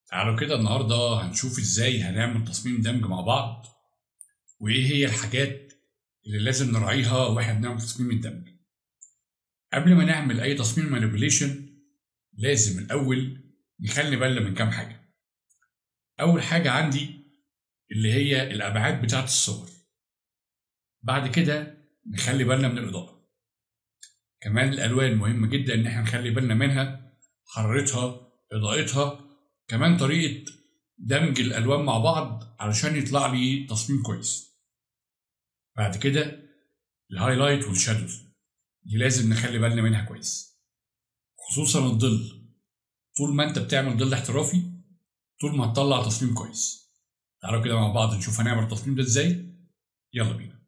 تعالوا كده النهارده هنشوف ازاي هنعمل تصميم دمج مع بعض وايه هي الحاجات اللي لازم نراعيها واحنا بنعمل تصميم الدمج قبل ما نعمل اي تصميم مانيبيوليشن لازم الاول نخلي بالنا من كام حاجه اول حاجه عندي اللي هي الابعاد بتاعه الصور بعد كده نخلي بالنا من الاضاءه كمان الالوان مهمه جدا ان احنا نخلي بالنا منها حرارتها اضاءتها كمان طريقه دمج الالوان مع بعض علشان يطلع لي تصميم كويس بعد كده الهايلايت والشادوز دي لازم نخلي بالنا منها كويس خصوصا الظل طول ما انت بتعمل ظل احترافي طول ما هتطلع تصميم كويس تعالوا كده مع بعض نشوف هنعمل التصميم ده ازاي يلا بينا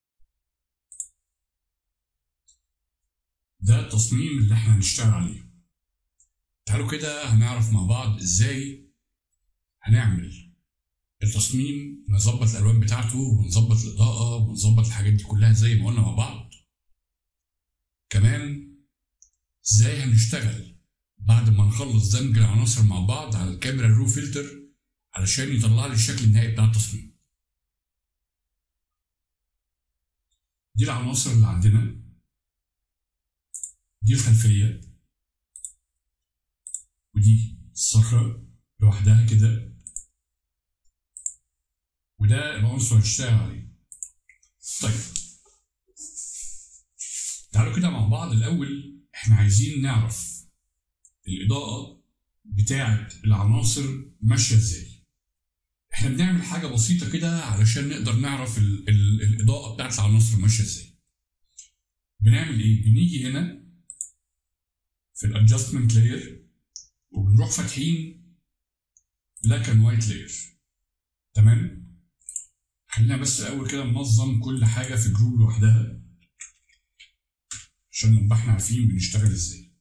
ده التصميم اللي احنا هنشتغل عليه تعالوا كده هنعرف مع بعض ازاي هنعمل التصميم نظبط الالوان بتاعته ونظبط الاضاءه ونظبط الحاجات دي كلها زي ما قلنا مع بعض كمان ازاي هنشتغل بعد ما نخلص دمج العناصر مع بعض على الكاميرا الرو فلتر علشان يطلع لي الشكل النهائي بتاع التصميم دي العناصر اللي عندنا دي الخلفيه ودي الصخره لوحدها كده وده العنصر اللي هنشتغل عليه طيب تعالوا كده مع بعض الاول احنا عايزين نعرف الاضاءه بتاعه العناصر ماشيه ازاي احنا بنعمل حاجه بسيطه كده علشان نقدر نعرف ال ال الاضاءه بتاعه العناصر ماشيه ازاي بنعمل ايه بنيجي هنا في الادجستمنت لاير وبنروح فاتحين بلاك اند وايت لاير تمام خلينا بس الاول كده ننظم كل حاجه في جروب لوحدها عشان نبقى احنا عارفين بنشتغل ازاي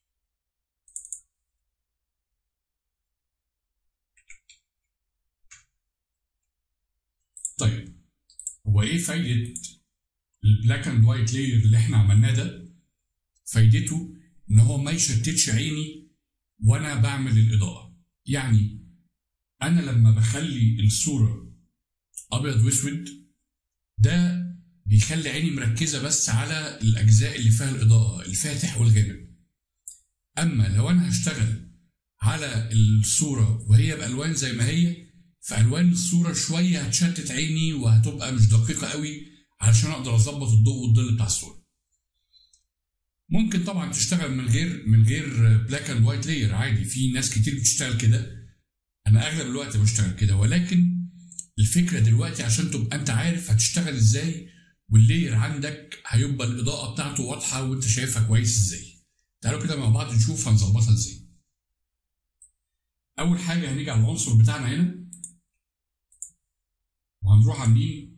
طيب هو ايه فايده البلاك اند وايت لاير اللي احنا عملناه ده فايدته ان هو ما يشتتش عيني وانا بعمل الاضاءه يعني انا لما بخلي الصوره ابيض واسود ده بيخلي عيني مركزه بس على الاجزاء اللي فيها الاضاءه الفاتح والغامق اما لو انا هشتغل على الصوره وهي بالوان زي ما هي فالوان الصوره شويه هتشتت عيني وهتبقى مش دقيقه قوي علشان اقدر اظبط الضوء والظل بتاع الصوره ممكن طبعا تشتغل من غير من غير بلاك اند وايت لاير عادي في ناس كتير بتشتغل كده انا اغلب الوقت بشتغل كده ولكن الفكره دلوقتي عشان تبقى انت عارف هتشتغل ازاي واللاير عندك هيبقى الاضاءه بتاعته واضحه وانت شايفها كويس ازاي تعالوا كده مع بعض نشوف هنظبطها ازاي اول حاجه هنيجي على العنصر بتاعنا هنا وهنروح عاملين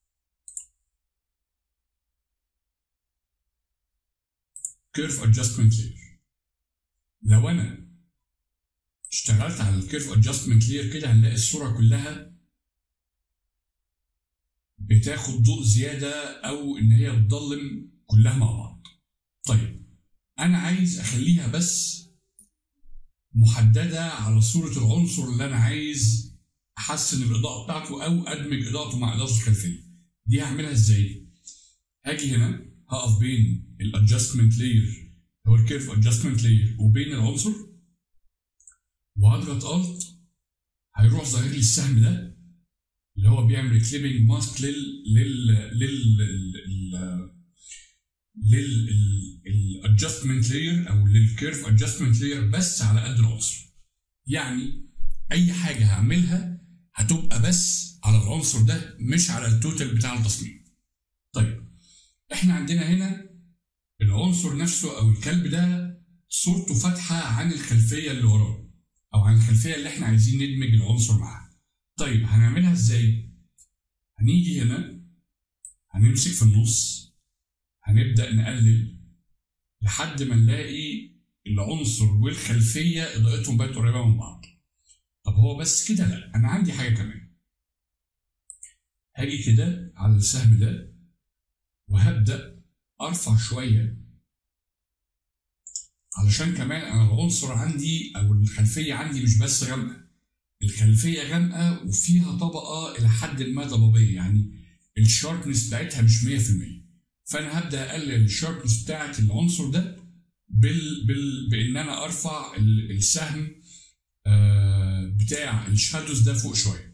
كيرف ادجستمنت لاير لو انا اشتغلت على الكيرف ادجستمنت لاير كده هنلاقي الصوره كلها بتاخد ضوء زياده او ان هي بتضلم كلها مع بعض طيب انا عايز اخليها بس محدده على صوره العنصر اللي انا عايز احسن الاضاءه بتاعته او ادمج اضاءته مع اضاءه الخلفيه دي هعملها ازاي هاجي هنا هقف بين الادجستمنت لاير هو الكيرف ادجستمنت لاير وبين العنصر وهضغط الت هيروح ظاهر لي السهم ده اللي هو بيعمل كليبنج ماسك لل لل لل لل للادجستمنت لاير او للكيرف ادجستمنت لاير بس على قد العنصر يعني اي حاجه هعملها هتبقى بس على العنصر ده مش على التوتال بتاع التصميم طيب احنا عندنا هنا العنصر نفسه او الكلب ده صورته فاتحه عن الخلفيه اللي وراه او عن الخلفيه اللي احنا عايزين ندمج العنصر معاها طيب هنعملها ازاي هنيجي هنا هنمسك في النص هنبدا نقلل لحد ما نلاقي العنصر والخلفيه اضاءتهم بقت قريبه من بعض طب هو بس كده لا انا عندي حاجه كمان هاجي كده على السهم ده وهبدا ارفع شويه علشان كمان انا العنصر عندي او الخلفيه عندي مش بس غامقه الخلفيه غامقه وفيها طبقه الى حد ما ضبابيه يعني الشاربنس بتاعتها مش 100% فانا هبدا اقلل الشاربنس بتاعت العنصر ده بال بال بان انا ارفع ال- السهم آه، بتاع الشادوز ده فوق شويه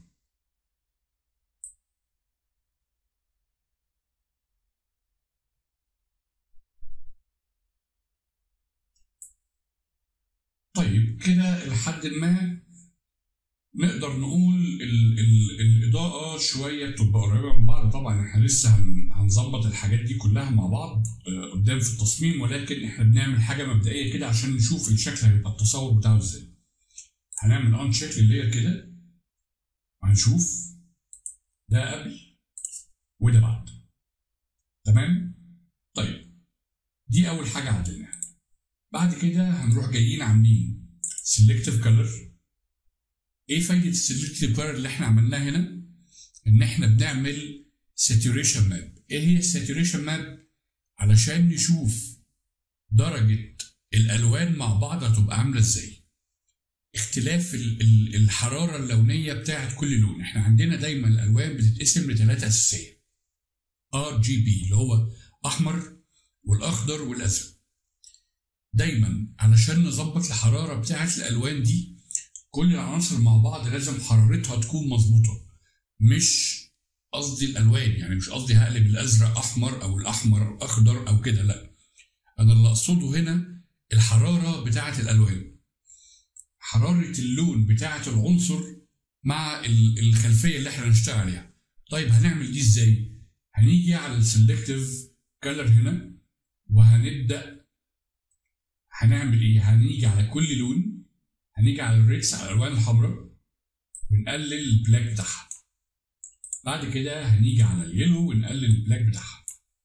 طيب كده لحد ما نقدر نقول ال ال الإضاءة شوية بتبقى قريبة من بعض طبعا احنا لسه هن- هنظبط الحاجات دي كلها مع بعض آه، قدام في التصميم ولكن احنا بنعمل حاجة مبدئية كده عشان نشوف الشكل هيبقى التصور بتاعه ازاي هنعمل ان شيك لللاير كده وهنشوف ده قبل وده بعد تمام طيب دي اول حاجة عدلناها بعد كده هنروح جايين عاملين سيلكتيف كلر ايه فايده السيلكتيف كلر اللي احنا عملناها هنا ان احنا بنعمل ساتوريشن ماب ايه هي الساتوريشن ماب علشان نشوف درجه الالوان مع بعض هتبقى عامله ازاي اختلاف ال- ال- الحراره اللونيه بتاعت كل لون احنا عندنا دايما الالوان بتتقسم لثلاثه اساسيه ار جي بي اللي هو احمر والاخضر والازرق دايما علشان نظبط الحراره بتاعت الالوان دي كل العناصر مع بعض لازم حرارتها تكون مظبوطه مش قصدي الالوان يعني مش قصدي هقلب الازرق احمر او الاحمر اخضر او كده لا انا اللي اقصده هنا الحراره بتاعه الالوان حراره اللون بتاعه العنصر مع ال- الخلفيه اللي احنا هنشتغل عليها طيب هنعمل دي ازاي هنيجي على السلكتيف كلر هنا وهنبدا هنعمل ايه هنيجي على كل لون هنيجي على الريدز على الالوان الحمراء ونقلل البلاك بتاعها بعد كده هنيجي على اليلو ونقلل البلاك بتاعها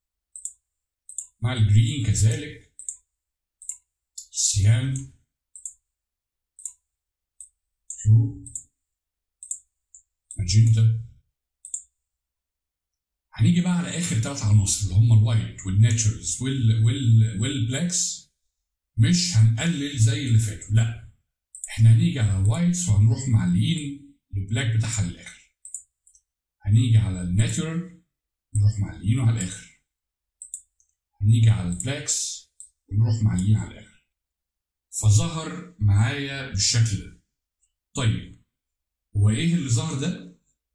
مع الجرين كذلك السيان بلو ماجنتا هنيجي بقى على اخر ثلاث عناصر اللي هم الوايت والناتشرالز وال وال والبلاكس مش هنقلل زي اللي فاتوا لا احنا هنيجي على الوايتس وهنروح معلقين البلاك بتاعها للاخر هنيجي على الناتشرال نروح معلقينه على الاخر هنيجي على البلاكس ونروح معلقين على الاخر فظهر معايا بالشكل ده طيب هو ايه اللي ظهر ده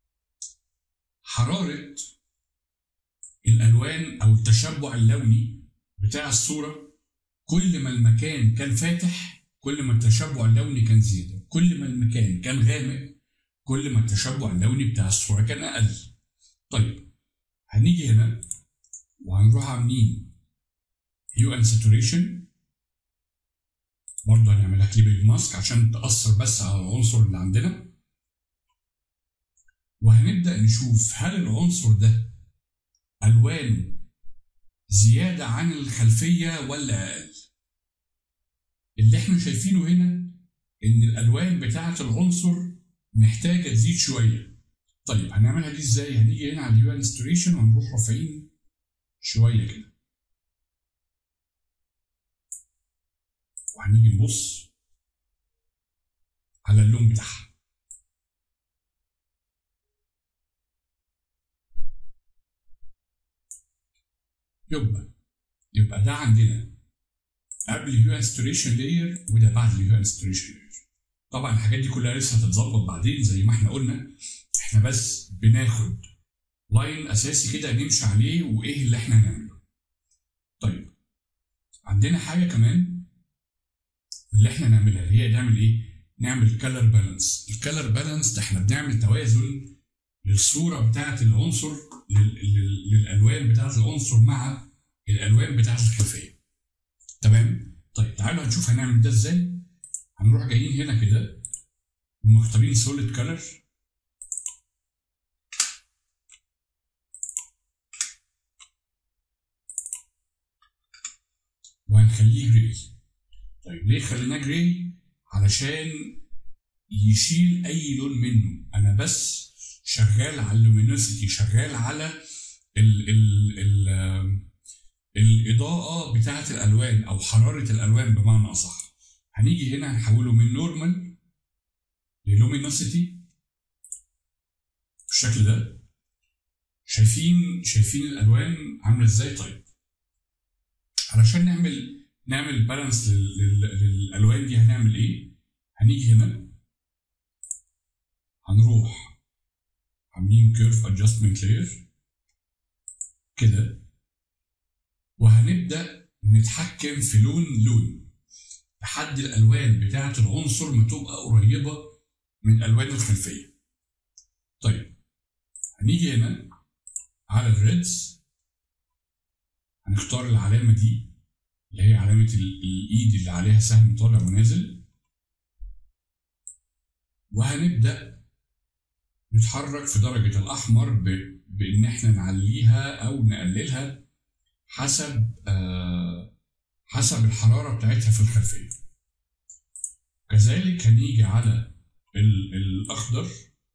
حرارة الالوان او التشبع اللوني بتاع الصورة كل ما المكان كان فاتح كل ما التشبع اللوني كان زيادة كل ما المكان كان غامق كل ما التشبع اللوني بتاع الصورة كان أقل طيب هنيجي هنا وهنروح عاملين هيو اند ساتوريشن برضه هنعملها كليبنج ماسك عشان تأثر بس على العنصر اللي عندنا وهنبدأ نشوف هل العنصر ده ألوانه زيادة عن الخلفية ولا أقل اللي احنا شايفينه هنا ان الالوان بتاعه العنصر محتاجه تزيد شويه طيب هنعملها دي ازاي هنيجي هنا على اليو انستوريشن وهنروح رافعين شويه كده وهنيجي نبص على اللون بتاعها يبقى يبقى ده عندنا قبل اليو انستوريشن لاير وده بعد اليو انستوريشن لاير طبعا الحاجات دي كلها لسه هتتظبط بعدين زي ما احنا قلنا احنا بس بناخد لاين اساسي كده نمشي عليه وايه اللي احنا هنعمله طيب عندنا حاجه كمان اللي احنا نعملها اللي هي نعمل ايه نعمل كلر بالانس الكلر بالانس ده احنا بنعمل توازن للصوره بتاعه العنصر لل- لل- للالوان بتاعه العنصر مع الالوان بتاعه الخلفيه تمام طيب تعالوا هنشوف هنعمل ده ازاي هنروح جايين هنا كده ومختارين سوليد كلر وهنخليه جراي طيب ليه خليناه جراي علشان يشيل اي لون منه انا بس شغال على اللومينوسيتي شغال على ال ال ال الإضاءة بتاعة الألوان أو حرارة الألوان بمعنى أصح هنيجي هنا هنحوله من نورمال للومينوسيتي بالشكل ده شايفين شايفين الالوان عامله ازاي طيب علشان نعمل نعمل بالانس للالوان دي هنعمل ايه هنيجي هنا هنروح عاملين كيرف ادجستمنت لاير كده وهنبدا نتحكم في لون لون لحد الالوان بتاعه العنصر ما تبقى قريبه من الوان الخلفيه طيب هنيجي هنا على الريدز هنختار العلامه دي اللي هي علامه الايد اللي عليها سهم طالع ونازل وهنبدا نتحرك في درجه الاحمر بان احنا نعليها او نقللها حسب آه حسب الحراره بتاعتها في الخلفيه كذلك هنيجي على الاخضر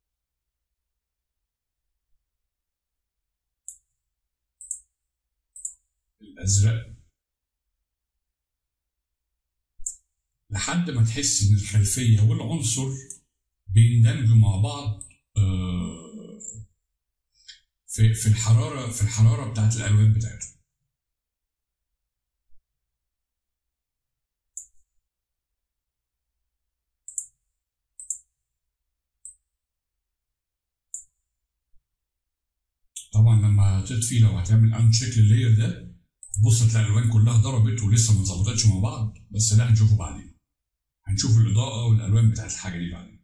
الازرق لحد ما تحس ان الخلفيه والعنصر بيندمجوا مع بعض في في الحراره في الحراره بتاعت الالوان بتاعتهم طبعا لما تطفي لو هتعمل انشيك لللاير ده بص تلاقي الالوان كلها ضربت ولسه ما اتظبطتش مع بعض بس ده هنشوفه بعدين هنشوف الاضاءه والالوان بتاعت الحاجه دي بعدين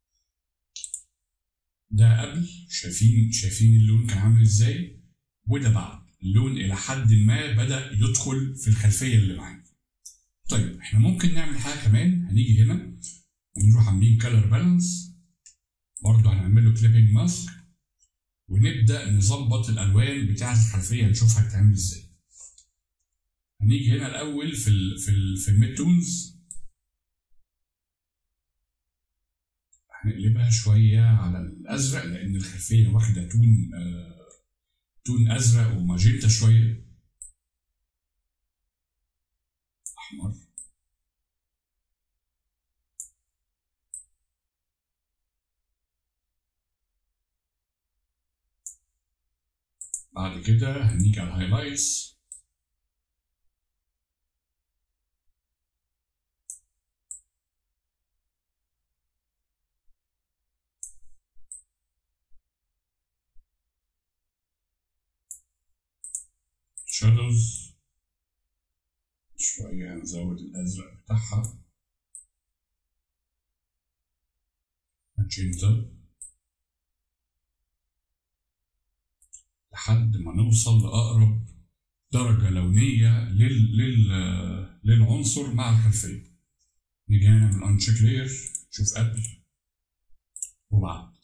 ده قبل شايفين شايفين اللون كان عامل ازاي وده بعد اللون الى حد ما بدا يدخل في الخلفيه اللي معانا طيب احنا ممكن نعمل حاجه كمان هنيجي هنا ونروح عاملين كلر بالانس برضه هنعمل له كليبنج ماسك ونبدا نظبط الالوان بتاعه الخلفيه نشوفها هتتعمل ازاي هنيجي هنا الاول في ال في ال في الميد تونز هنقلبها شويه على الازرق لان الخلفيه واخده تون آه تون ازرق وماجنتا شويه احمر بعد كده هنيجي على الهايلايتس شادوز شوية هنزود الأزرق بتاعها ماجنتا لحد ما نوصل لأقرب درجة لونية لل... لل... للعنصر مع الخلفية نيجي نعمل انشيك لاير شوف قبل وبعد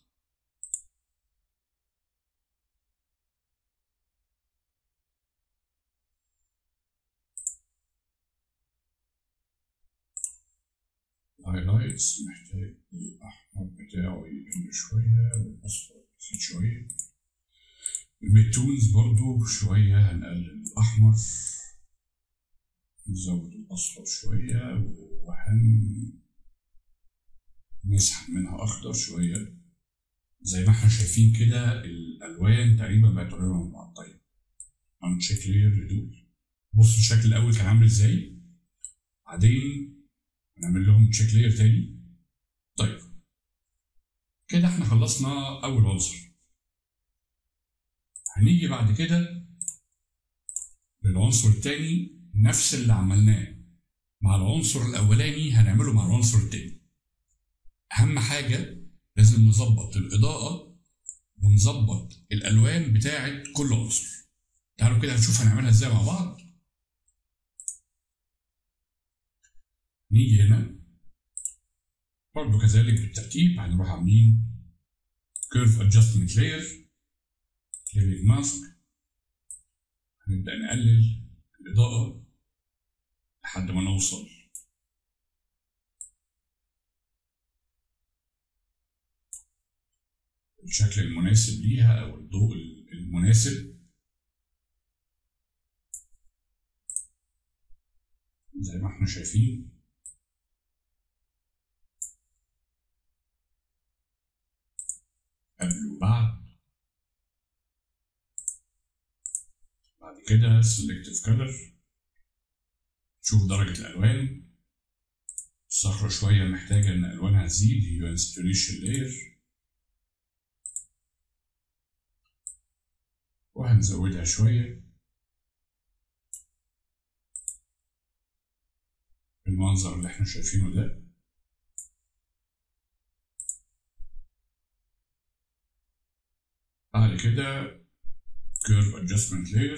هايلايتس محتاج الأحمر بتاعه يقل شوية والأصفر يزيد شوية الميتونز برضو شوية هنقلل الأحمر نزود الأصفر شوية وهن نسحب منها أخضر شوية زي ما احنا شايفين كده الألوان تقريبا بقت قريبة من بعض طيب هنشيك لير لدول بص الشكل الأول كان عامل ازاي بعدين هنعمل لهم تشيك لاير تاني طيب كده احنا خلصنا اول عنصر هنيجي بعد كده للعنصر التاني نفس اللي عملناه مع العنصر الاولاني هنعمله مع العنصر التاني اهم حاجه لازم نظبط الاضاءه ونظبط الالوان بتاعه كل عنصر تعالوا كده نشوف هنعملها ازاي مع بعض نيجي هنا برضو كذلك بالترتيب هنروح عاملين كيرف ادجستمنت لاير كليبنج ماسك هنبدا نقلل الاضاءه لحد ما نوصل الشكل المناسب ليها او الضوء المناسب زي ما احنا شايفين قبل وبعد بعد كده selective color شوف درجة الألوان الصخرة شوية محتاجة إن ألوانها تزيد هي inspiration layer وهنزودها شوية بالمنظر اللي احنا شايفينه ده بعد كده curve adjustment layer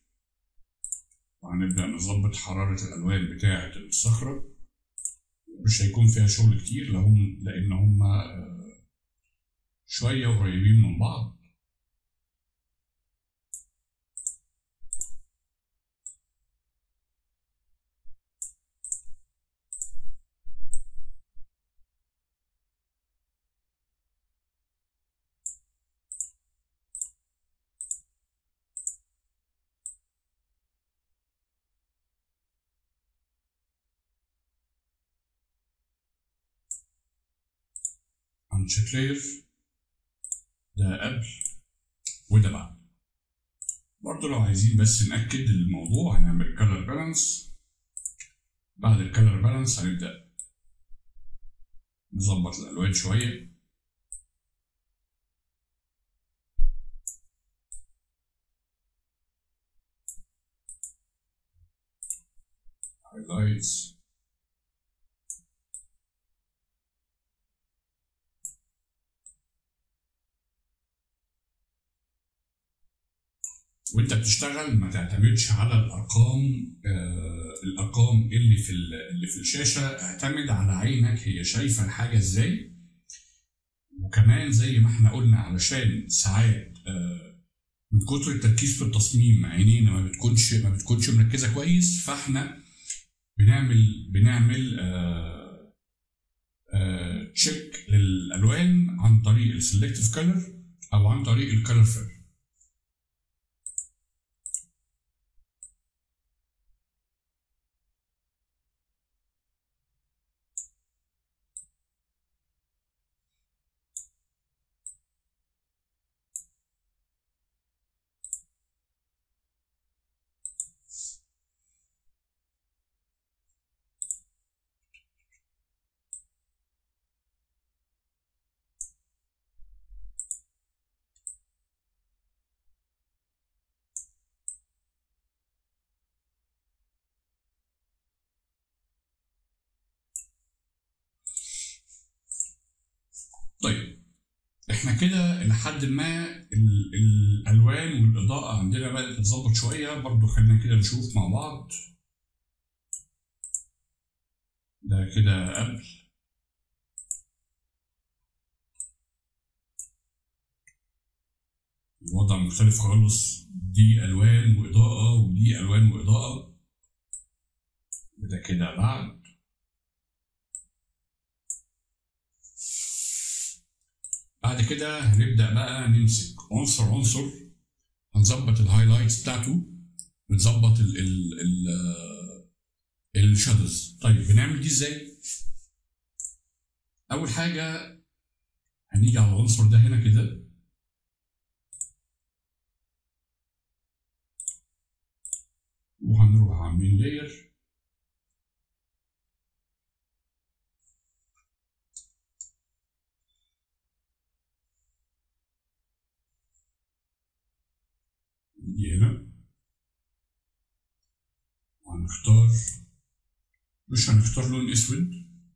وهنبدأ نظبط حرارة الألوان بتاعة الصخرة مش هيكون فيها شغل كتير لهم لأن هما شوية قريبين من بعض uncheck layer ده قبل وده بعد برضه لو عايزين بس نأكد الموضوع هنعمل color balance بعد ال color balance هنبدأ نظبط الألوان شوية highlights وانت بتشتغل ما تعتمدش على الارقام آه الارقام اللي في اللي في الشاشه اعتمد على عينك هي شايفه الحاجه ازاي وكمان زي ما احنا قلنا علشان ساعات آه من كتر التركيز في التصميم عينينا ما بتكونش ما بتكونش مركزه كويس فاحنا بنعمل بنعمل آه آه تشيك للالوان عن طريق السلكتيف كلر او عن طريق الكلر فيل طيب احنا كده لحد ما ال- الالوان والاضاءه عندنا بدات تتظبط شويه برضو خلينا كده نشوف مع بعض ده كده قبل الوضع مختلف خالص دي الوان واضاءه ودي الوان واضاءه وده كده بعد بعد كده هنبدأ بقى نمسك عنصر عنصر هنظبط الهايلايتس بتاعته ونظبط ال ال ال الشادوز طيب بنعمل دي ازاي؟ أول حاجة هنيجي على العنصر ده هنا كده وهنروح عاملين لاير نيجي هنا وهنختار مش هنختار لون اسود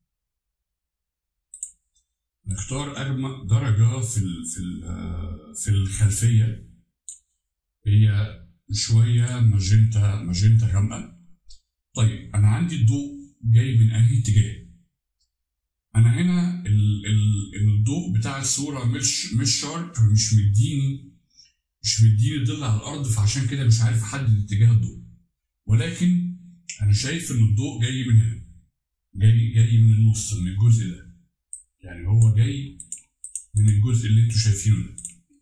نختار اغمق درجة في ال في ال في الخلفية هي شوية ماجنتا ماجنتا غامقة طيب أنا عندي الضوء جاي من أنهي اتجاه؟ أنا هنا ال ال الضوء بتاع الصورة مش مش شارب مش مديني مش مديني ظل على الأرض فعشان كده مش عارف أحدد اتجاه الضوء ولكن أنا شايف إن الضوء جاي من هنا جاي جاي من النص من الجزء ده يعني هو جاي من الجزء اللي انتوا شايفينه ده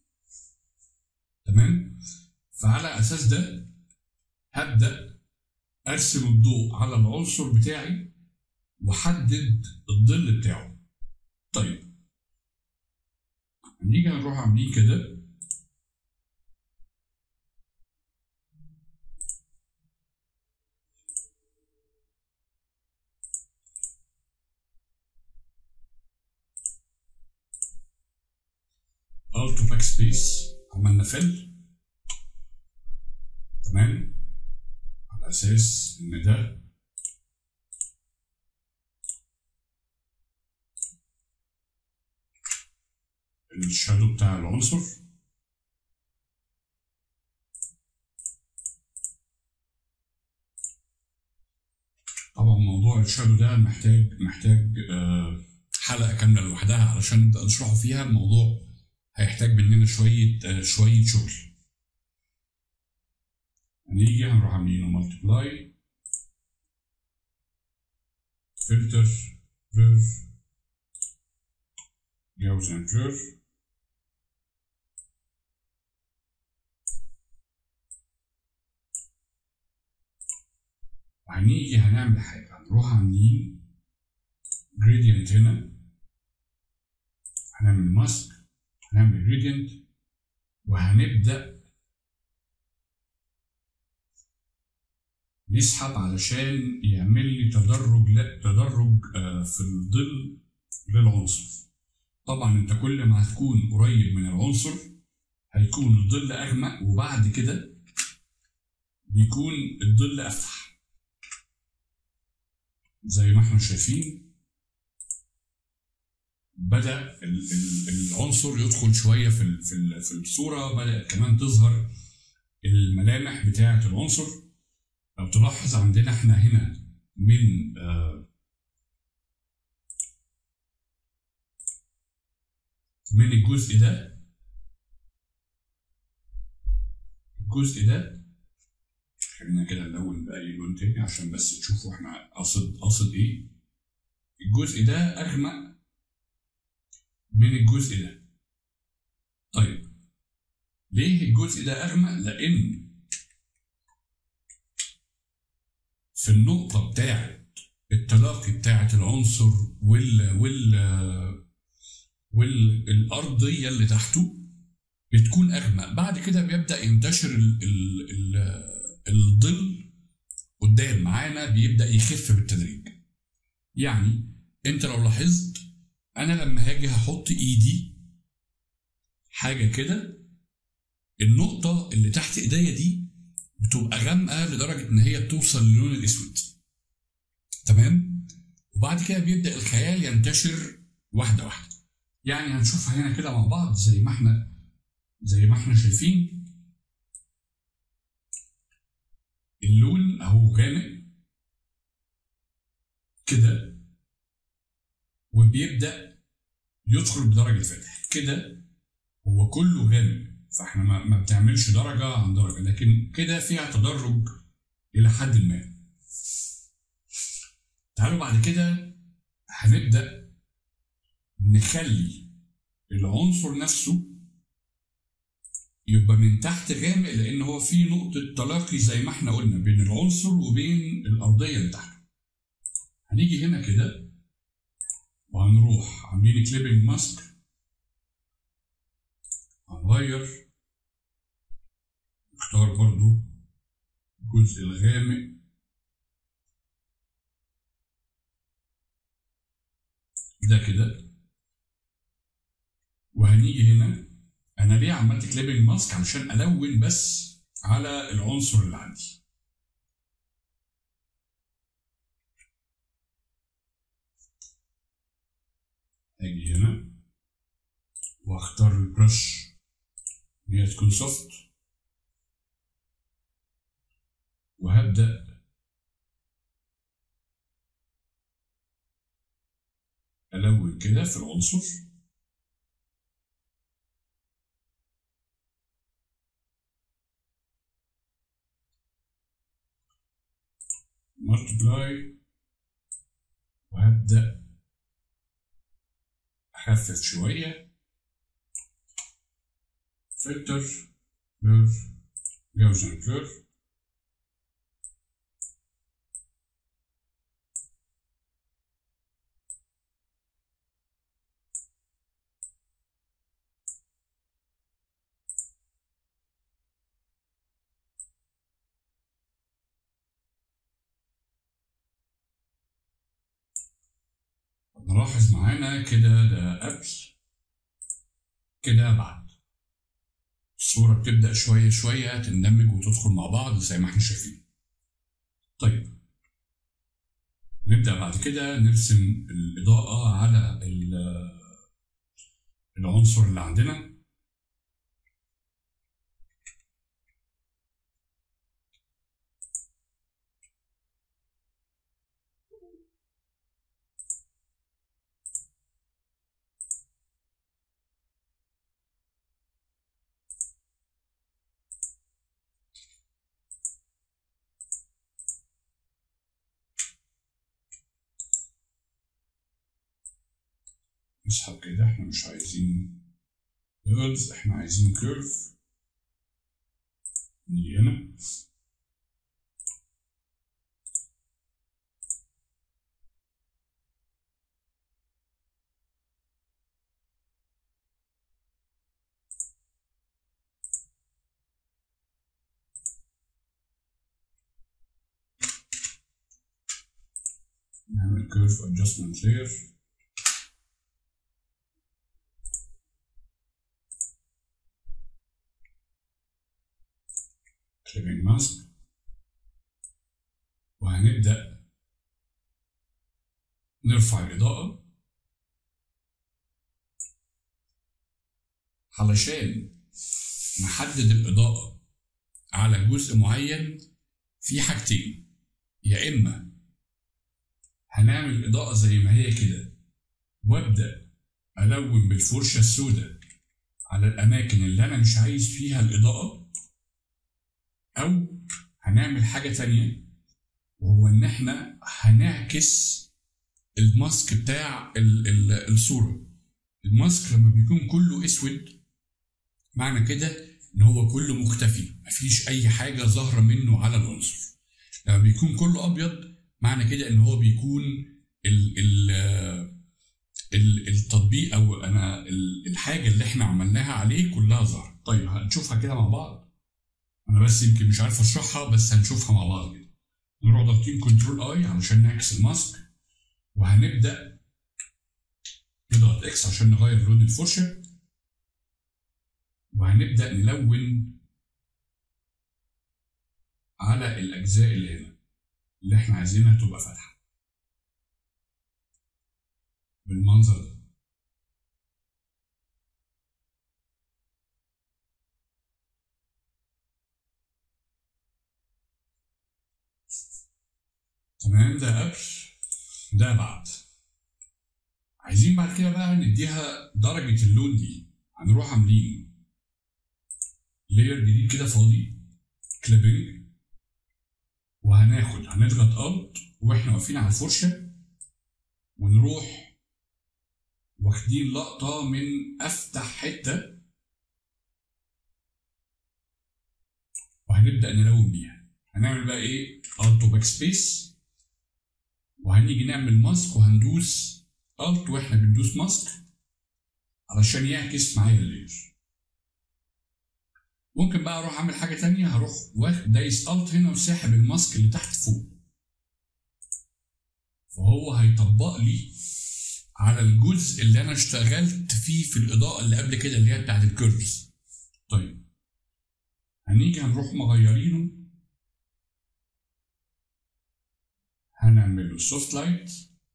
تمام؟ فعلى اساس ده هبدا ارسم الضوء على العنصر بتاعي واحدد الظل بتاعه طيب نيجي نروح عاملين كده الت باك سبيس عملنا فل تمام على اساس ان ده الشادو بتاع العنصر طبعا موضوع الشادو ده محتاج محتاج آه، حلقه كامله لوحدها علشان نبدا نشرحه فيها الموضوع هيحتاج مننا شويه آه، شويه شغل هنيجي هنروح عاملينه مالتبلاي فلتر بلور جاوزن بلور وهنيجي هنعمل حاجة هنروح عاملين جريدينت هنا هنعمل ماسك هنعمل جريدينت وهنبدأ نسحب علشان يعمل لي تدرج لا تدرج آه، في الظل للعنصر طبعا انت كل ما هتكون قريب من العنصر هيكون الظل اغمق وبعد كده بيكون الظل افتح زي ما احنا شايفين بدا ال- ال- العنصر يدخل شويه في ال- في ال- في الصوره بدات كمان تظهر الملامح بتاعه العنصر لو تلاحظ عندنا احنا هنا من آه، من الجزء ده الجزء ده خلينا كده نلون بأي لون تاني عشان بس تشوفوا احنا قصد قصد ايه الجزء ده أغمق من الجزء ده طيب ليه الجزء ده أغمق؟ لأن في النقطة بتاعة التلاقي بتاعة العنصر وال وال والأرضية اللي تحته بتكون أغمق بعد كده بيبدأ ينتشر ال ال ال الظل قدام معانا بيبدأ يخف بالتدريج يعني انت لو لاحظت انا لما هاجي هحط ايدي حاجة كده النقطة اللي تحت ايديا دي بتبقى غامقة لدرجة ان هي بتوصل للون الاسود تمام وبعد كده بيبدأ الخيال ينتشر واحدة واحدة يعني هنشوفها هنا كده مع بعض زي ما احنا زي ما احنا شايفين اللون اهو غامق كده وبيبدا يدخل بدرجه فتح كده هو كله غامق فاحنا ما, ما بتعملش درجه عن درجه لكن كده فيها تدرج الى حد ما تعالوا بعد كده هنبدا نخلي العنصر نفسه يبقى من تحت غامق لان هو في نقطه تلاقي زي ما احنا قلنا بين العنصر وبين الارضيه اللي تحته هنيجي هنا كده وهنروح عاملين كليبنج ماسك هنغير نختار برضو الجزء الغامق ده كده وهنيجي هنا انا ليه عملت كليبنج ماسك علشان الون بس على العنصر اللي عندي اجي هنا واختار البرش ان هي تكون سوفت وهبدأ ألون كده في العنصر multiply وهبدأ أخفف شوية فلتر بلور جوزن بلور لاحظ معانا كده ده قبل كده بعد الصورة بتبدأ شوية شوية تندمج وتدخل مع بعض زي ما احنا شايفين طيب نبدأ بعد كده نرسم الإضاءة على العنصر اللي عندنا نسحب كده احنا مش عايزين ليفلز احنا عايزين كيرف نيجي هنا نعمل كيرف adjustment layer clipping mask وهنبدأ نرفع الإضاءة علشان نحدد الإضاءة على جزء معين في حاجتين يا إما هنعمل إضاءة زي ما هي كده وأبدأ ألون بالفرشة السوداء على الأماكن اللي أنا مش عايز فيها الإضاءة أو هنعمل حاجة تانية وهو إن إحنا هنعكس الماسك بتاع ال ال الصورة الماسك لما بيكون كله أسود معنى كده إن هو كله مختفي مفيش أي حاجة ظاهرة منه على العنصر لما بيكون كله أبيض معنى كده إن هو بيكون ال ال ال التطبيق أو أنا الحاجة اللي إحنا عملناها عليه كلها ظاهرة طيب هنشوفها كده مع بعض انا بس يمكن مش عارف اشرحها بس هنشوفها مع بعض كده نروح ضاغطين كنترول اي علشان نعكس الماسك وهنبدا نضغط اكس عشان نغير لون الفرشه وهنبدا نلون على الاجزاء اللي هنا اللي احنا عايزينها تبقى فاتحه بالمنظر ده تمام ده قبل ده بعد عايزين بعد كده بقى نديها درجة اللون دي هنروح عاملين لاير جديد كده فاضي كليبنج وهناخد هنضغط الت واحنا واقفين على الفرشة ونروح واخدين لقطة من أفتح حتة وهنبدأ نلون بيها هنعمل بقى إيه؟ الت باك سبيس وهنيجي نعمل ماسك وهندوس الت واحنا بندوس ماسك علشان يعكس معايا اللير ممكن بقى اروح اعمل حاجه تانية هروح واخد دايس الت هنا وساحب الماسك اللي تحت فوق فهو هيطبق لي على الجزء اللي انا اشتغلت فيه في الاضاءه اللي قبل كده اللي هي بتاعت الكيرفز طيب هنيجي هنروح مغيرينه هنعمل له سوفت لايت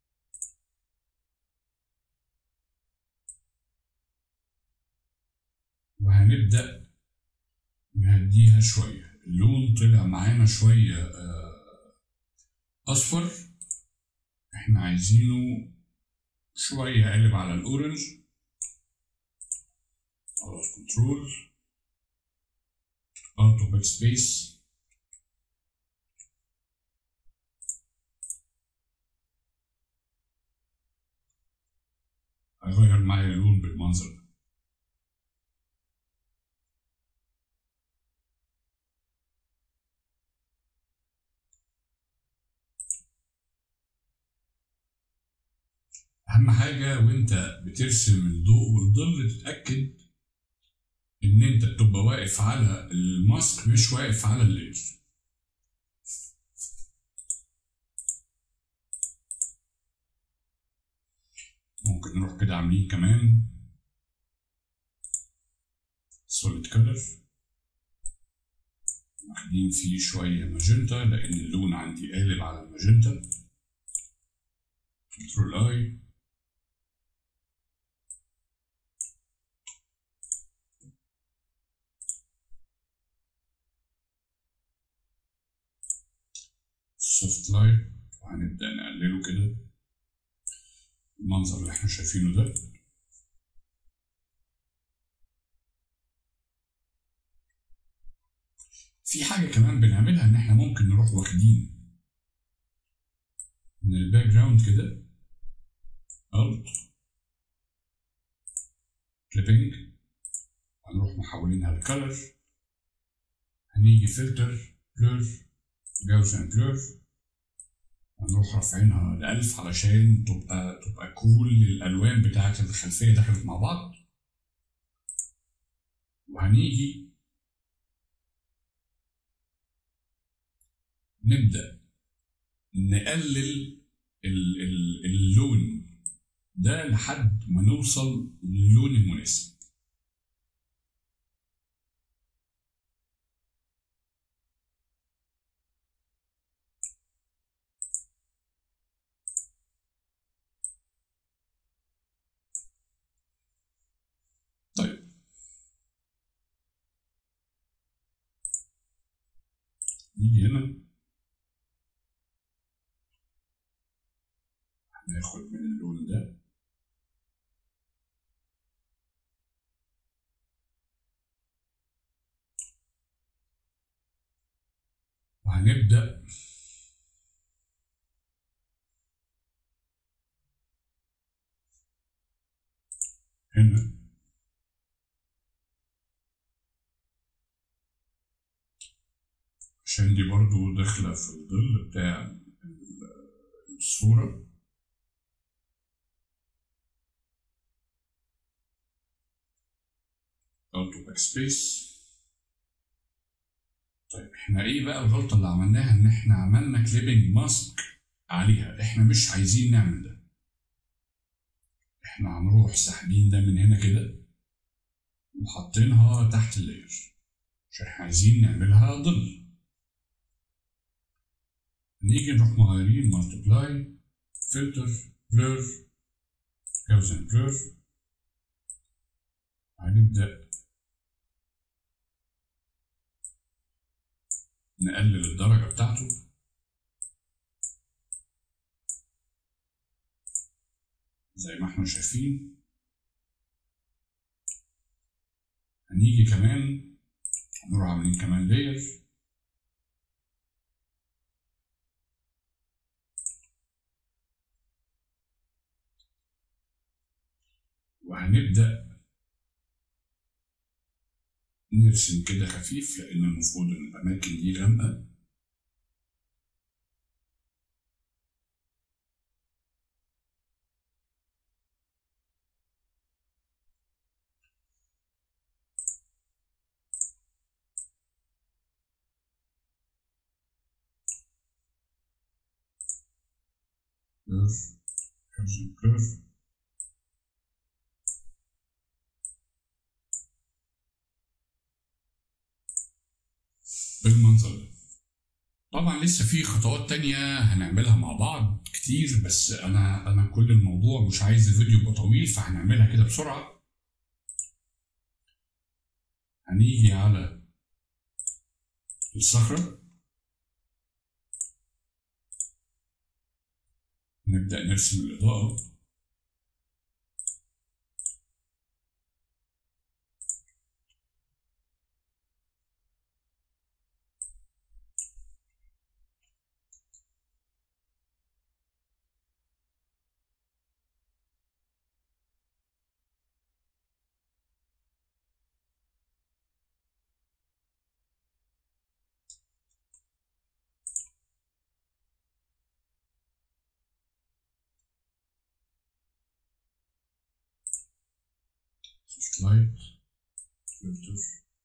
وهنبدأ نهديها شوية اللون طلع معانا شوية أصفر احنا عايزينه شوية قلب على الأورنج خلاص كنترول أوتو باك سبيس هيغير معايا اللون بالمنظر ده أهم حاجة وأنت بترسم الضوء والظل تتأكد إن أنت تبقى واقف على الماسك مش واقف على اللير ممكن نروح كده عاملين كمان solid color واخدين فيه شوية ماجنتا لأن اللون عندي قالب على الماجنتا كنترول اي سوفت لايت وهنبدأ نقلله كده المنظر اللي احنا شايفينه ده في حاجة كمان بنعملها إن إحنا ممكن نروح واخدين من الباك جراوند كده Alt كليبنج هنروح محولينها لكالر هنيجي فلتر بلور جاوزن بلور هنروح رافعينها لألف علشان تبقى تبقى كل الألوان بتاعة الخلفية دخلت مع بعض وهنيجي نبدأ نقلل ال- ال- اللون ده لحد ما نوصل للون المناسب طيب نيجي هنا هناخد من اللون ده وهنبدأ هنا عشان دي برضو داخلة في الظل بتاع ال- الصورة Auto Backspace طيب احنا ايه بقى الغلطة اللي عملناها ان احنا عملنا كليبنج ماسك عليها احنا مش عايزين نعمل ده احنا هنروح ساحبين ده من هنا كده وحاطينها تحت اللاير عشان احنا عايزين نعملها ظل نيجي نروح مغيرين مالتبلاي فلتر بلور جاوزن بلور هنبدأ نقلل الدرجة بتاعته زي ما احنا شايفين هنيجي كمان هنروح عاملين كمان لاير وهنبدأ نرسم كده خفيف لأن المفروض إن الأماكن دي غامقة بلور كابشن بلور بالمنظر ده طبعا لسه في خطوات تانية هنعملها مع بعض كتير بس انا انا كل الموضوع مش عايز الفيديو يبقى طويل فهنعملها كده بسرعة هنيجي على الصخرة نبدأ نرسم الإضاءة سلايد فلتر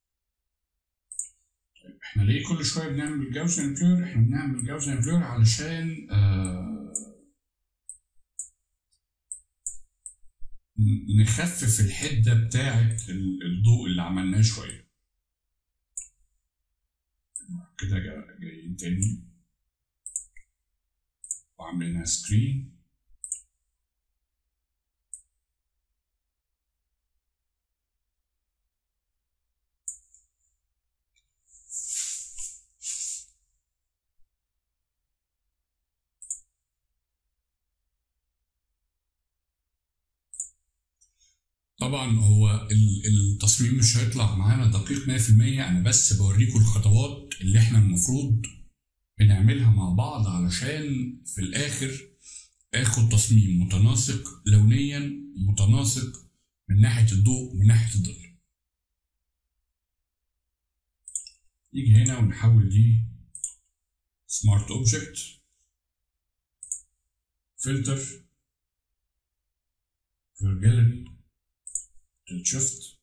طيب احنا ليه كل شويه بنعمل جاوسن بلور احنا بنعمل جاوسن بلور علشان آه نخفف الحدة بتاعة الضوء اللي عملناه شوية كده جايين تاني وعاملينها سكرين طبعا هو التصميم مش هيطلع معانا دقيق 100% انا بس بوريكم الخطوات اللي احنا المفروض بنعملها مع بعض علشان في الاخر اخد تصميم متناسق لونيا متناسق من ناحيه الضوء ومن ناحيه الظل نيجي هنا ونحول دي سمارت اوبجكت فلتر في جاليري شفت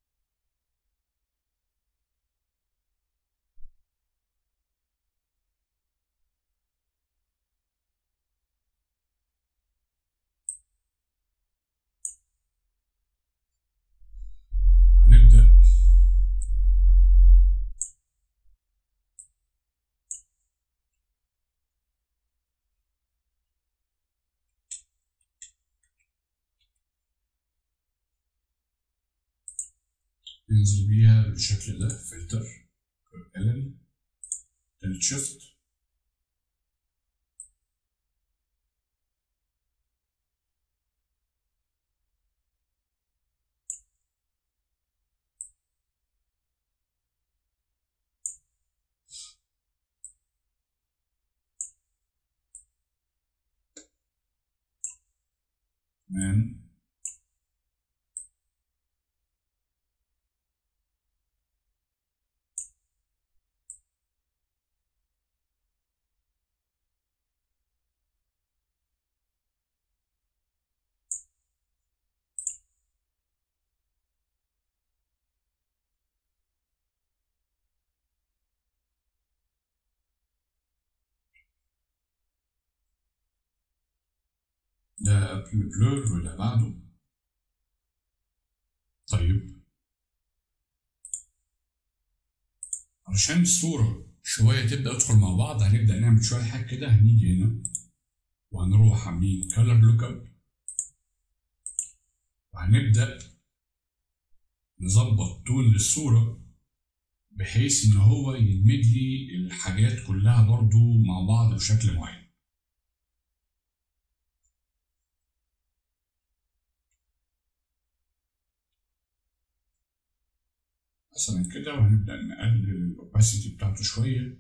هنبدأ ننزل بيها بالشكل ده فلتر جاليري تلت شيفت تمام ده قبل البلور وده بعده طيب علشان الصورة شوية تبدأ تدخل مع بعض هنبدأ نعمل شوية حاجات كده هنيجي هنا وهنروح عاملين color lookup وهنبدأ نظبط تون للصورة بحيث إن هو يدمج لي الحاجات كلها برضو مع بعض بشكل معين مثلا كده وهنبدأ نقلل الأوباسيتي بتاعته شوية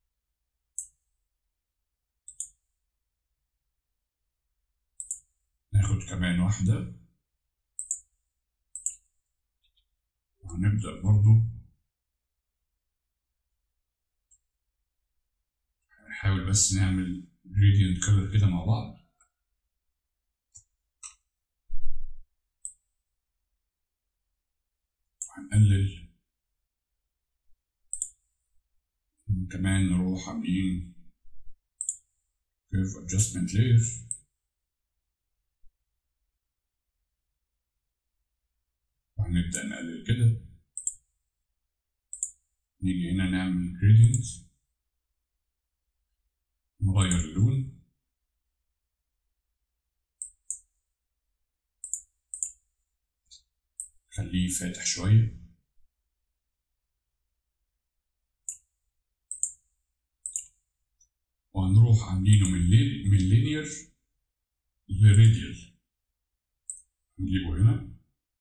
ناخد كمان واحدة وهنبدأ برضو هنحاول بس نعمل gradient color كده مع بعض وهنقلل كمان نروح عاملين curve adjustment layer وهنبدأ نقلل كده نيجي هنا نعمل gradient نغير اللون خليه فاتح شويه وهنروح عاملينه من لين من لينير لراديال نجيبه هنا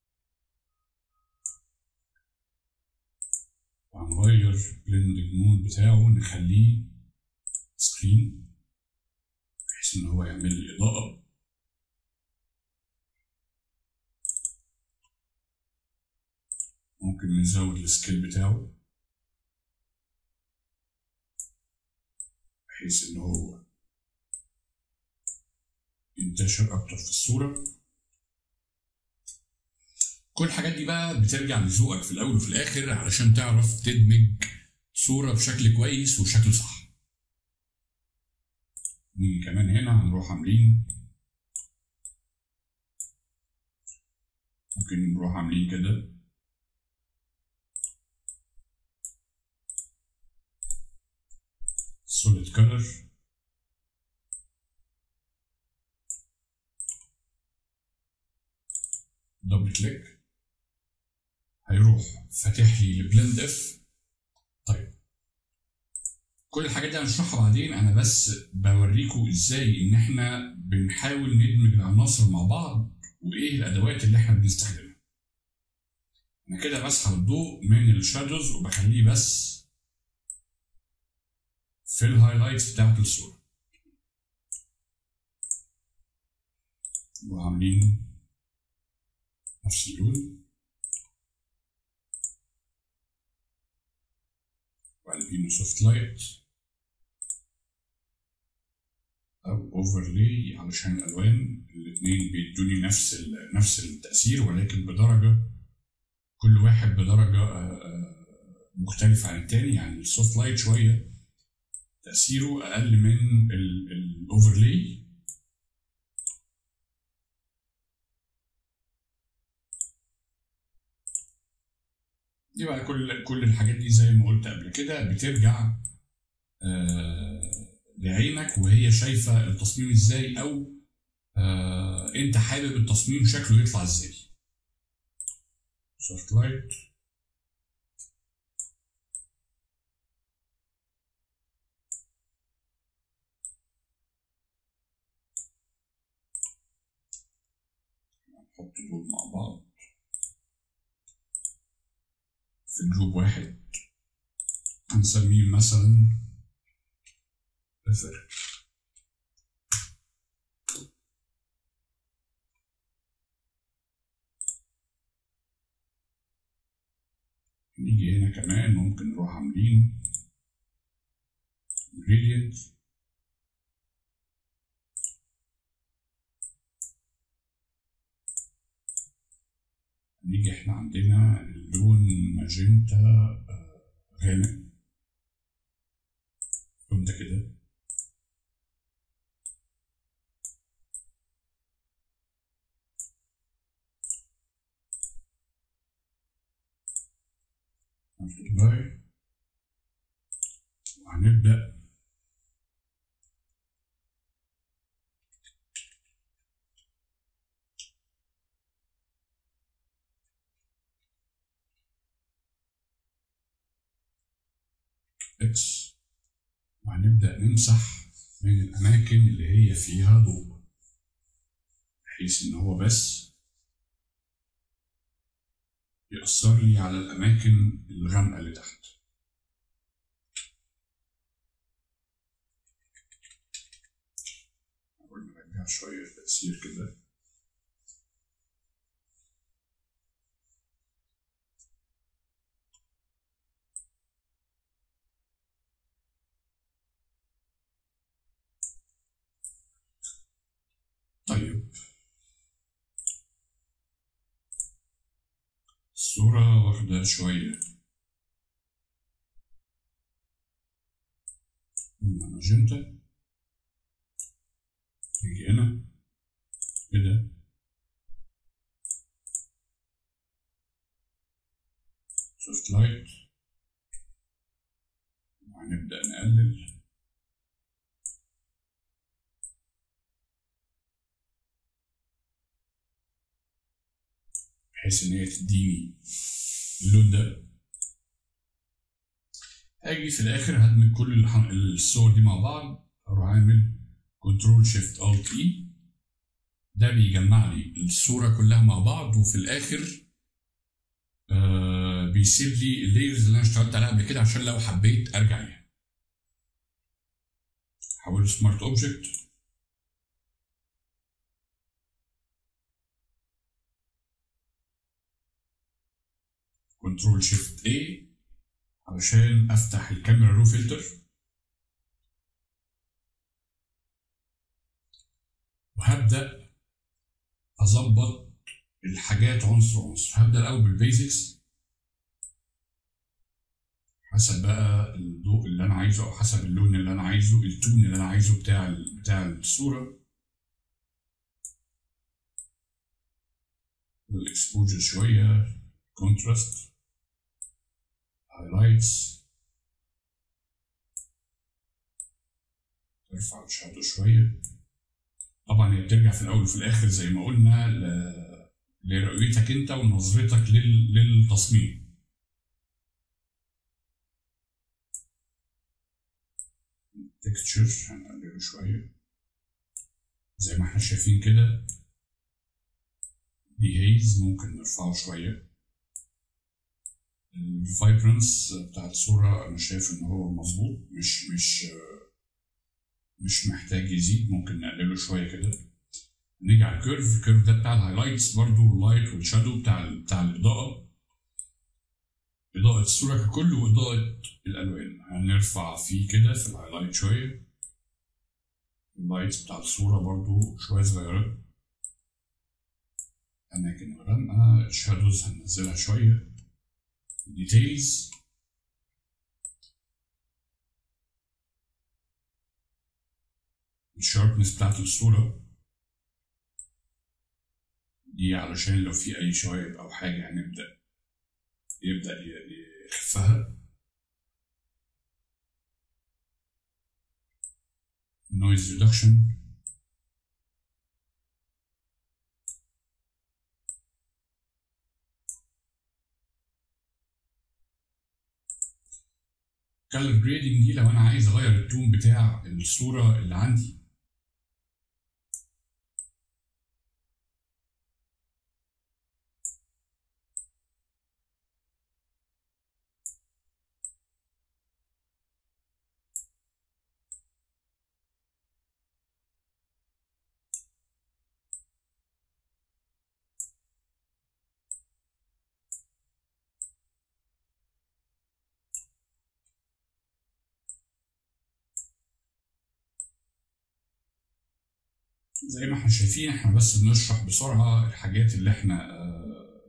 وهنغير بلندنج مود بتاعه نخليه سكرين بحيث ان هو يعمل لي اضاءة ممكن نزود السكيل بتاعه بحيث ان هو ينتشر اكتر في الصورة كل الحاجات دي بقى بترجع لذوقك في الاول وفي الاخر علشان تعرف تدمج صورة بشكل كويس وشكل صح نيجي كمان هنا هنروح عاملين ممكن نروح عاملين كده solid color دبل كليك هيروح فاتح لي البلند اف طيب كل الحاجات دي هنشرحها بعدين انا بس بوريكم ازاي ان احنا بنحاول ندمج العناصر مع بعض وايه الادوات اللي احنا بنستخدمها انا كده بسحب الضوء من الشادوز وبخليه بس في الهايلايتس بتاعت الصورة وعاملين نفس اللون وقلبينه سوفت لايت أو اوفرلاي علشان الألوان الاتنين بيدوني نفس نفس التأثير ولكن بدرجة كل واحد بدرجة مختلفة عن التاني يعني السوفت لايت شوية تأثيره أقل من الأوفرلاي دي بقى كل كل الحاجات دي زي ما قلت قبل كده بترجع آه لعينك وهي شايفة التصميم ازاي أو آه أنت حابب التصميم شكله يطلع ازاي. سوفت لايت نحط دول مع بعض في جروب واحد هنسميه مثلا ريفر نيجي هنا كمان ممكن نروح عاملين gradient نيجي احنا عندنا اللون ماجنتا غامق اللون ده كده multiply وهنبدأ اكس وهنبدأ نمسح من الأماكن اللي هي فيها ضوء بحيث إن هو بس يأثر لي على الأماكن الغامقة اللي تحت نحاول نرجع شوية تأثير كده طيب الصورة واخدة شوية قلنا ماجنتا نيجي هنا كده سوفت لايت وهنبدأ نقلل بحيث ان هي تديني اللون ده هاجي في الاخر هدمج كل الح- الصور دي مع بعض اروح اعمل كنترول شيفت الت اي ده بيجمع لي الصوره كلها مع بعض وفي الاخر آه بيسيب لي اللايرز اللي انا اشتغلت عليها قبل كده عشان لو حبيت ارجع ليها هحوله سمارت اوبجكت كنترول شيفت A علشان افتح الكاميرا رو فلتر وهبدا اظبط الحاجات عنصر عنصر هبدا الاول بالبيزكس حسب بقى الضوء اللي انا عايزه او حسب اللون اللي انا عايزه التون اللي انا عايزه بتاع ال- بتاع الصوره الاكسبوجر شوية كونتراست هايلايتس ترفع الشادو شوية طبعا هي بترجع في الأول وفي الآخر زي ما قلنا ل- لرؤيتك أنت ونظرتك لل- للتصميم تكتشر هنقلله شوية زي ما احنا شايفين كده دي هيز ممكن نرفعه شوية الفايبرنس بتاع الصورة أنا شايف إن هو مظبوط مش مش مش محتاج يزيد ممكن نقلله شوية كده نيجي على الكيرف الكيرف ده بتاع الهايلايتس برضو اللايت والشادو بتاع ال- بتاع الإضاءة إضاءة الصورة ككل وإضاءة الألوان هنرفع فيه كده في الهايلايت شوية اللايتس بتاع الصورة برضو شوية صغيرة أماكن غامقة الشادوز هننزلها شوية ديتيلز الشاربنس بتاعت الصورة دي علشان لو في أي شوايب أو حاجة هنبدأ يبدأ ي- يخفها noise reduction color grading دي لو انا عايز اغير التون بتاع الصورة اللي عندي زي ما احنا شايفين احنا بس بنشرح بسرعة الحاجات اللي احنا آه،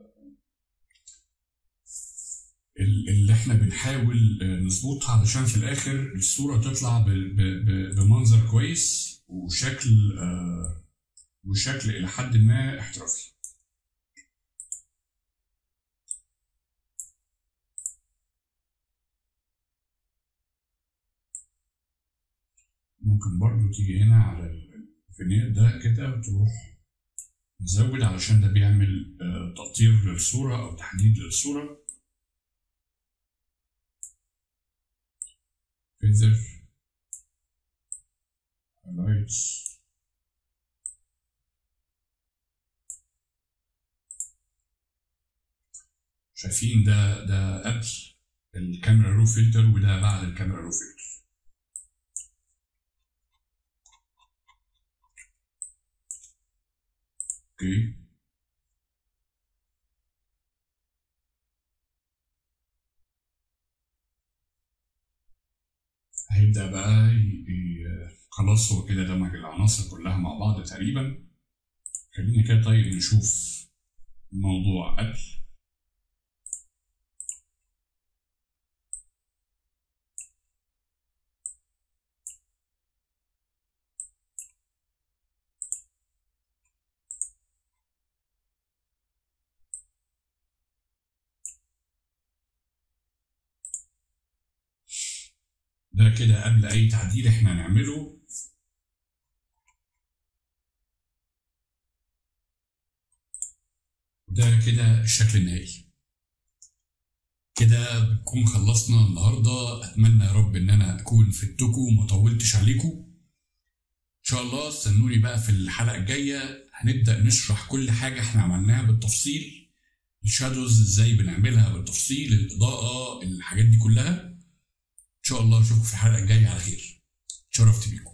ال- اللي احنا بنحاول آه، نظبطها علشان في الاخر الصورة تطلع ب- ب- ب- بمنظر كويس وشكل آه، وشكل الى حد ما احترافي ممكن برضو تيجي هنا على الفينير ده كده وتروح نزود علشان ده بيعمل آه، تقطير للصورة أو تحديد للصورة فيذر highlights شايفين ده ده قبل الكاميرا رو فلتر وده بعد الكاميرا رو فلتر اوكي هيبدأ بقى ي- ي- خلاص هو كده دمج العناصر كلها مع بعض تقريبا خلينا كده طيب نشوف موضوع قبل ده كده قبل أي تعديل احنا نعمله ده كده الشكل النهائي كده بنكون خلصنا النهارده اتمنى يا رب ان انا اكون فدتكم وما طولتش عليكم ان شاء الله استنوني بقى في الحلقه الجايه هنبدا نشرح كل حاجه احنا عملناها بالتفصيل الشادوز ازاي بنعملها بالتفصيل الاضاءه الحاجات دي كلها ان شاء الله اشوفكم في الحلقه الجايه على خير اتشرفت بيكم